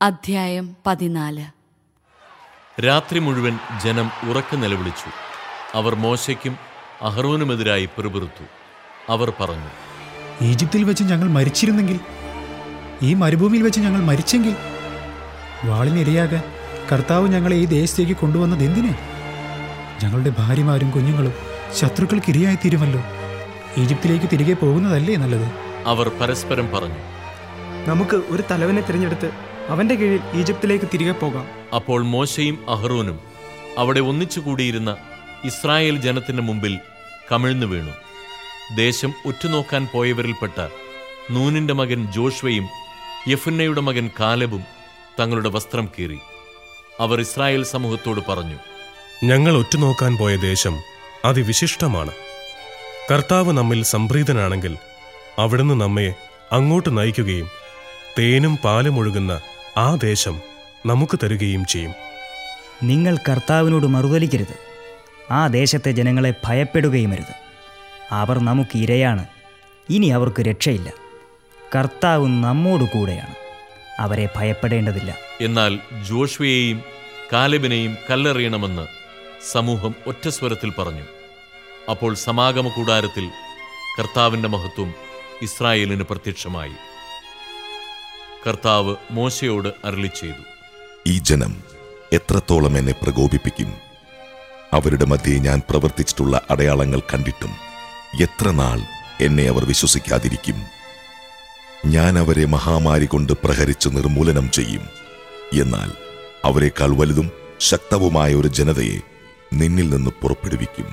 അധ്യായം പതിനാല് രാത്രി മുഴുവൻ ജനം ഉറക്കെ നിലവിളിച്ചു അവർ മോശയ്ക്കും അഹ്റോനുമെതിരായി പിറുപിറുത്തു അവർ പറഞ്ഞു ഈജിപ്തിൽ വെച്ച് ഞങ്ങൾ മരിച്ചിരുന്നെങ്കിൽ ഈ മരുഭൂമിയിൽ വെച്ച് ഞങ്ങൾ മരിച്ചെങ്കിൽ വാളിനിരയാകാൻ കർത്താവ് ഞങ്ങളെ ഈ ദേശത്തേക്ക് കൊണ്ടുവന്നത് എന്തിന് ഞങ്ങളുടെ ഭാര്യമാരും കുഞ്ഞുങ്ങളും ശത്രുക്കൾക്ക് ഇരയായി തീരുമല്ലോ ഈജിപ്തിലേക്ക് തിരികെ പോകുന്നതല്ലേ നല്ലത് അവർ പരസ്പരം പറഞ്ഞു നമുക്ക് ഒരു തലവനെ തിരഞ്ഞെടുത്ത് അവന്റെ കീഴിൽ ഈജിപ്തിലേക്ക് തിരികെ പോകാം അപ്പോൾ മോശയും അഹ്റോനും അവിടെ ഒന്നിച്ചു കൂടിയിരുന്ന ഇസ്രായേൽ ജനത്തിന്റെ മുമ്പിൽ കമിഴ്ന്നു വീണു ദേശം ഉറ്റുനോക്കാൻ പോയവരിൽപ്പെട്ട നൂനിന്റെ മകൻ ജോഷ്വയും യഫുന്നയുടെ മകൻ കാലബും തങ്ങളുടെ വസ്ത്രം കീറി അവർ ഇസ്രായേൽ സമൂഹത്തോട് പറഞ്ഞു ഞങ്ങൾ ഒറ്റുനോക്കാൻ പോയ ദേശം അതിവിശിഷ്ടമാണ് കർത്താവ് നമ്മിൽ സംപ്രീതനാണെങ്കിൽ അവിടുന്ന് നമ്മെ അങ്ങോട്ട് നയിക്കുകയും തേനും പാലും ഒഴുകുന്ന ആ ദേശം നമുക്ക് തരുകയും ചെയ്യും നിങ്ങൾ കർത്താവിനോട് മറുതലിക്കരുത് ആ ദേശത്തെ ജനങ്ങളെ ഭയപ്പെടുകയുമരുത് അവർ നമുക്ക് ഇരയാണ് ഇനി അവർക്ക് രക്ഷയില്ല കർത്താവ് നമ്മോട് കൂടെയാണ് അവരെ ഭയപ്പെടേണ്ടതില്ല എന്നാൽ ജോഷ്വയെയും കാലബിനെയും കല്ലെറിയണമെന്ന് സമൂഹം ഒറ്റസ്വരത്തിൽ പറഞ്ഞു അപ്പോൾ സമാഗമ കൂടാരത്തിൽ കർത്താവിന്റെ മഹത്വം ഇസ്രായേലിന് പ്രത്യക്ഷമായി കർത്താവ് മോശയോട് അരളി ചെയ്തു ഈ ജനം എത്രത്തോളം എന്നെ പ്രകോപിപ്പിക്കും അവരുടെ മധ്യേ ഞാൻ പ്രവർത്തിച്ചിട്ടുള്ള അടയാളങ്ങൾ കണ്ടിട്ടും എത്ര നാൾ എന്നെ അവർ വിശ്വസിക്കാതിരിക്കും ഞാൻ അവരെ മഹാമാരി കൊണ്ട് പ്രഹരിച്ച് നിർമൂലനം ചെയ്യും എന്നാൽ അവരെക്കാൾ വലുതും ശക്തവുമായ ഒരു ജനതയെ നിന്നിൽ നിന്ന് പുറപ്പെടുവിക്കും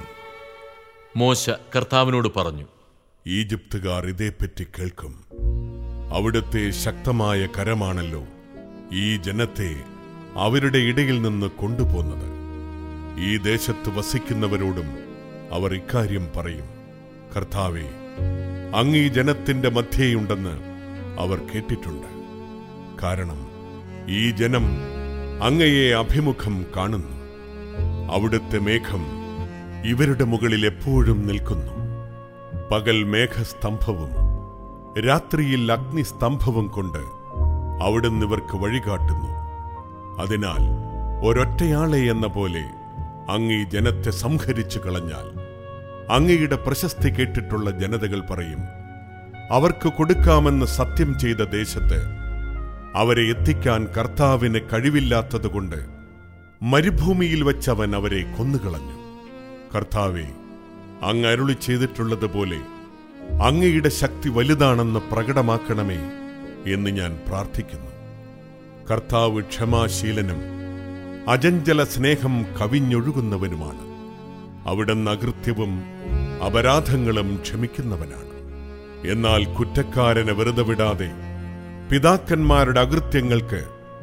മോശ കർത്താവിനോട് പറഞ്ഞു ഈജിപ്തുകാർ ഇതേപ്പറ്റി കേൾക്കും അവിടുത്തെ ശക്തമായ കരമാണല്ലോ ഈ ജനത്തെ അവരുടെ ഇടയിൽ നിന്ന് കൊണ്ടുപോന്നത് ഈ ദേശത്ത് വസിക്കുന്നവരോടും അവർ ഇക്കാര്യം പറയും കർത്താവെ അങ്ങ് ഈ ജനത്തിന്റെ മധ്യേയുണ്ടെന്ന് അവർ കേട്ടിട്ടുണ്ട് കാരണം ഈ ജനം അങ്ങയെ അഭിമുഖം കാണുന്നു അവിടുത്തെ മേഘം ഇവരുടെ മുകളിൽ എപ്പോഴും നിൽക്കുന്നു പകൽ മേഘസ്തംഭവും രാത്രിയിൽ അഗ്നിസ്തംഭവും കൊണ്ട് അവിടുന്ന് ഇവർക്ക് വഴികാട്ടുന്നു അതിനാൽ ഒരൊറ്റയാളെ എന്ന പോലെ അങ്ങ് ഈ ജനത്തെ സംഹരിച്ചു കളഞ്ഞാൽ അങ്ങയുടെ പ്രശസ്തി കേട്ടിട്ടുള്ള ജനതകൾ പറയും അവർക്ക് കൊടുക്കാമെന്ന് സത്യം ചെയ്ത ദേശത്ത് അവരെ എത്തിക്കാൻ കർത്താവിന് കഴിവില്ലാത്തതുകൊണ്ട് മരുഭൂമിയിൽ വച്ചവൻ അവരെ കൊന്നുകളഞ്ഞു കർത്താവെ അങ്ങ് അരുളി ചെയ്തിട്ടുള്ളതുപോലെ അങ്ങയുടെ ശക്തി വലുതാണെന്ന് പ്രകടമാക്കണമേ എന്ന് ഞാൻ പ്രാർത്ഥിക്കുന്നു കർത്താവ് ക്ഷമാശീലനും അജഞ്ചല സ്നേഹം കവിഞ്ഞൊഴുകുന്നവനുമാണ് അവിടുന്ന് അകൃത്യവും അപരാധങ്ങളും ക്ഷമിക്കുന്നവനാണ് എന്നാൽ കുറ്റക്കാരനെ വെറുതെ വിടാതെ പിതാക്കന്മാരുടെ അകൃത്യങ്ങൾക്ക്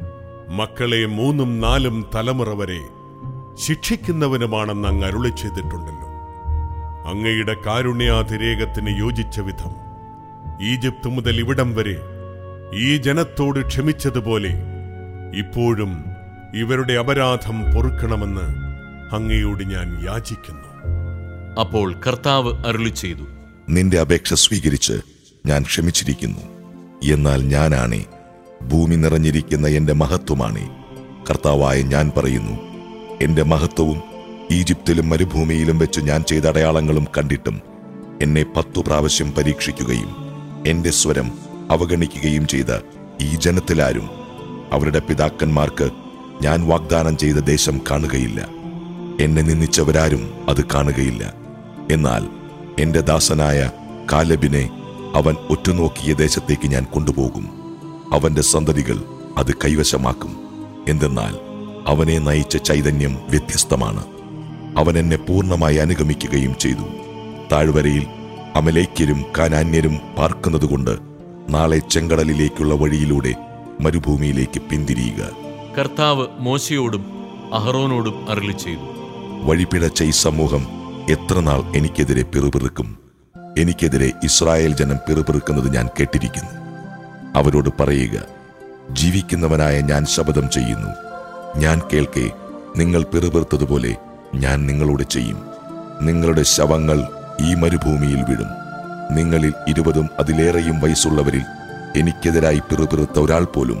മക്കളെ മൂന്നും നാലും തലമുറ വരെ ശിക്ഷിക്കുന്നവനുമാണെന്ന് അങ്ങ് അരുളി ചെയ്തിട്ടുണ്ടല്ലോ അങ്ങയുടെ കാരുണ്യാതിരേകത്തിന് യോജിച്ച വിധം ഈജിപ്ത് മുതൽ ഇവിടം വരെ ഈ ജനത്തോട് ക്ഷമിച്ചതുപോലെ ഇപ്പോഴും ഇവരുടെ അപരാധം പൊറുക്കണമെന്ന് അങ്ങയോട് ഞാൻ യാചിക്കുന്നു അപ്പോൾ കർത്താവ് അരുളി ചെയ്തു നിന്റെ അപേക്ഷ സ്വീകരിച്ച് ഞാൻ ക്ഷമിച്ചിരിക്കുന്നു എന്നാൽ ഞാനാണേ ഭൂമി നിറഞ്ഞിരിക്കുന്ന എന്റെ മഹത്വമാണേ കർത്താവായ ഞാൻ പറയുന്നു എന്റെ മഹത്വവും ഈജിപ്തിലും മരുഭൂമിയിലും വെച്ച് ഞാൻ ചെയ്ത അടയാളങ്ങളും കണ്ടിട്ടും എന്നെ പത്തു പ്രാവശ്യം പരീക്ഷിക്കുകയും എന്റെ സ്വരം അവഗണിക്കുകയും ചെയ്ത ഈ ജനത്തിലാരും അവരുടെ പിതാക്കന്മാർക്ക് ഞാൻ വാഗ്ദാനം ചെയ്ത ദേശം കാണുകയില്ല എന്നെ നിന്ദിച്ചവരാരും അത് കാണുകയില്ല എന്നാൽ എന്റെ ദാസനായ കാലബിനെ അവൻ ഒറ്റുനോക്കിയ ദേശത്തേക്ക് ഞാൻ കൊണ്ടുപോകും അവന്റെ സന്തതികൾ അത് കൈവശമാക്കും എന്തെന്നാൽ അവനെ നയിച്ച ചൈതന്യം വ്യത്യസ്തമാണ് അവൻ എന്നെ പൂർണ്ണമായി അനുഗമിക്കുകയും ചെയ്തു താഴ്വരയിൽ അമലേക്യരും കാനാന്യരും പാർക്കുന്നതുകൊണ്ട് നാളെ ചെങ്കടലിലേക്കുള്ള വഴിയിലൂടെ മരുഭൂമിയിലേക്ക് പിന്തിരിയുക കർത്താവ് മോശയോടും അഹ്റോനോടും അരുളി ചെയ്തു വഴിപിഴച്ച ഈ സമൂഹം എത്ര നാൾ എനിക്കെതിരെ പിറുപിറുക്കും എനിക്കെതിരെ ഇസ്രായേൽ ജനം പിറുപിറുക്കുന്നത് ഞാൻ കേട്ടിരിക്കുന്നു അവരോട് പറയുക ജീവിക്കുന്നവനായ ഞാൻ ശപഥം ചെയ്യുന്നു ഞാൻ കേൾക്കെ നിങ്ങൾ പിറുപിറുത്തതുപോലെ ഞാൻ നിങ്ങളോട് ചെയ്യും നിങ്ങളുടെ ശവങ്ങൾ ഈ മരുഭൂമിയിൽ വിടും നിങ്ങളിൽ ഇരുപതും അതിലേറെയും വയസ്സുള്ളവരിൽ എനിക്കെതിരായി പിറുപിറുത്ത ഒരാൾ പോലും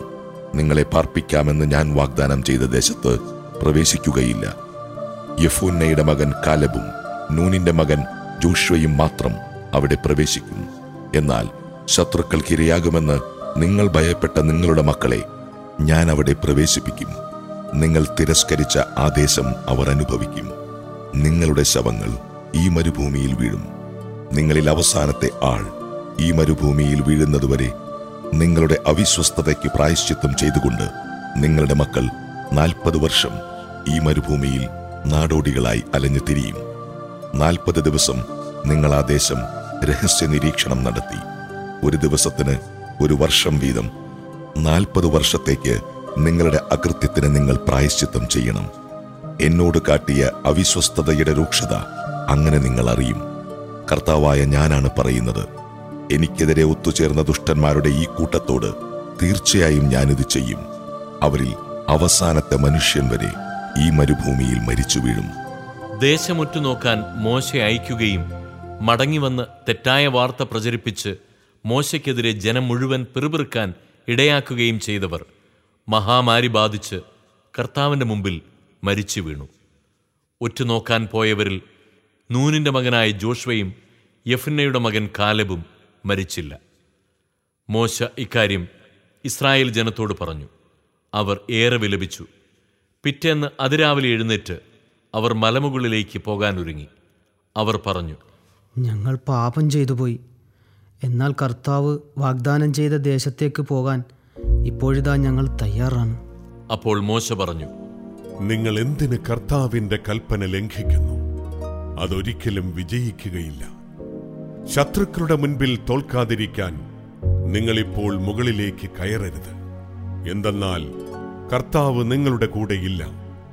നിങ്ങളെ പാർപ്പിക്കാമെന്ന് ഞാൻ വാഗ്ദാനം ചെയ്ത ദേശത്ത് പ്രവേശിക്കുകയില്ല യഫൂന്നയുടെ മകൻ കാലബും നൂനിന്റെ മകൻ ജോഷ്വയും മാത്രം അവിടെ പ്രവേശിക്കും എന്നാൽ ശത്രുക്കൾക്ക് ഇരയാകുമെന്ന് നിങ്ങൾ ഭയപ്പെട്ട നിങ്ങളുടെ മക്കളെ ഞാൻ അവിടെ പ്രവേശിപ്പിക്കും നിങ്ങൾ തിരസ്കരിച്ച ആ ദേശം അവർ അനുഭവിക്കും നിങ്ങളുടെ ശവങ്ങൾ ഈ മരുഭൂമിയിൽ വീഴും നിങ്ങളിൽ അവസാനത്തെ ആൾ ഈ മരുഭൂമിയിൽ വീഴുന്നതുവരെ നിങ്ങളുടെ അവിശ്വസ്തതയ്ക്ക് പ്രായശ്ചിത്തം ചെയ്തുകൊണ്ട് നിങ്ങളുടെ മക്കൾ നാൽപ്പത് വർഷം ഈ മരുഭൂമിയിൽ നാടോടികളായി അലഞ്ഞു തിരിയും നാൽപ്പത് ദിവസം നിങ്ങൾ ആ ദേശം രഹസ്യ നിരീക്ഷണം നടത്തി ഒരു ദിവസത്തിന് ഒരു വർഷം വീതം നാൽപ്പത് വർഷത്തേക്ക് നിങ്ങളുടെ അകൃത്യത്തിന് നിങ്ങൾ പ്രായശ്ചിത്തം ചെയ്യണം എന്നോട് കാട്ടിയ അവിശ്വസ്തതയുടെ രൂക്ഷത അങ്ങനെ നിങ്ങൾ അറിയും കർത്താവായ ഞാനാണ് പറയുന്നത് എനിക്കെതിരെ ഒത്തുചേർന്ന ദുഷ്ടന്മാരുടെ ഈ കൂട്ടത്തോട് തീർച്ചയായും ഞാനിത് ചെയ്യും അവരിൽ അവസാനത്തെ മനുഷ്യൻ വരെ ഈ മരുഭൂമിയിൽ മരിച്ചു വീഴും ദേശമൊറ്റു നോക്കാൻ മോശ അയക്കുകയും മടങ്ങിവന്ന് തെറ്റായ വാർത്ത പ്രചരിപ്പിച്ച് മോശയ്ക്കെതിരെ ജനം മുഴുവൻ പിറുപിറുക്കാൻ ഇടയാക്കുകയും ചെയ്തവർ മഹാമാരി ബാധിച്ച് കർത്താവിൻ്റെ മുമ്പിൽ മരിച്ചു വീണു ഒറ്റുനോക്കാൻ പോയവരിൽ നൂനിന്റെ മകനായ ജോഷ്വയും യഫുന്നയുടെ മകൻ കാലബും മരിച്ചില്ല മോശ ഇക്കാര്യം ഇസ്രായേൽ ജനത്തോട് പറഞ്ഞു അവർ ഏറെ വിലപിച്ചു പിറ്റേന്ന് അതിരാവിലെ എഴുന്നേറ്റ് അവർ മലമുകളിലേക്ക് പോകാനൊരുങ്ങി അവർ പറഞ്ഞു ഞങ്ങൾ പാപം ചെയ്തു പോയി എന്നാൽ കർത്താവ് വാഗ്ദാനം ചെയ്ത ദേശത്തേക്ക് പോകാൻ ഇപ്പോഴിതാ ഞങ്ങൾ തയ്യാറാണ് അപ്പോൾ മോശ പറഞ്ഞു നിങ്ങൾ എന്തിന് കർത്താവിന്റെ കൽപ്പന ലംഘിക്കുന്നു അതൊരിക്കലും വിജയിക്കുകയില്ല ശത്രുക്കളുടെ മുൻപിൽ തോൽക്കാതിരിക്കാൻ നിങ്ങളിപ്പോൾ മുകളിലേക്ക് കയറരുത് എന്തെന്നാൽ കർത്താവ് നിങ്ങളുടെ കൂടെയില്ല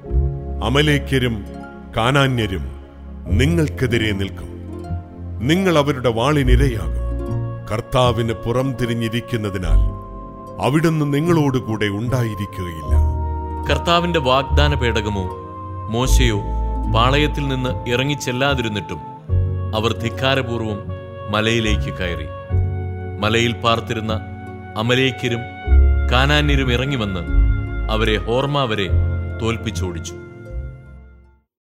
അമലേക്യരും കാനാന്യരും നിങ്ങൾക്കെതിരെ നിൽക്കും നിങ്ങൾ അവരുടെ വാളിനിരയാകും കർത്താവിന് പുറം തിരിഞ്ഞിരിക്കുന്നതിനാൽ അവിടുന്ന് നിങ്ങളോടുകൂടെ ഉണ്ടായിരിക്കുകയില്ല കർത്താവിന്റെ വാഗ്ദാന പേടകമോ മോശയോ പാളയത്തിൽ നിന്ന് ഇറങ്ങിച്ചെല്ലാതിരുന്നിട്ടും അവർ ധിക്കാരപൂർവം മലയിലേക്ക് കയറി മലയിൽ പാർത്തിരുന്ന അമലേക്കരും കാനാന്യരും ഇറങ്ങിവന്ന് അവരെ ഹോർമ വരെ തോൽപ്പിച്ചോടിച്ചു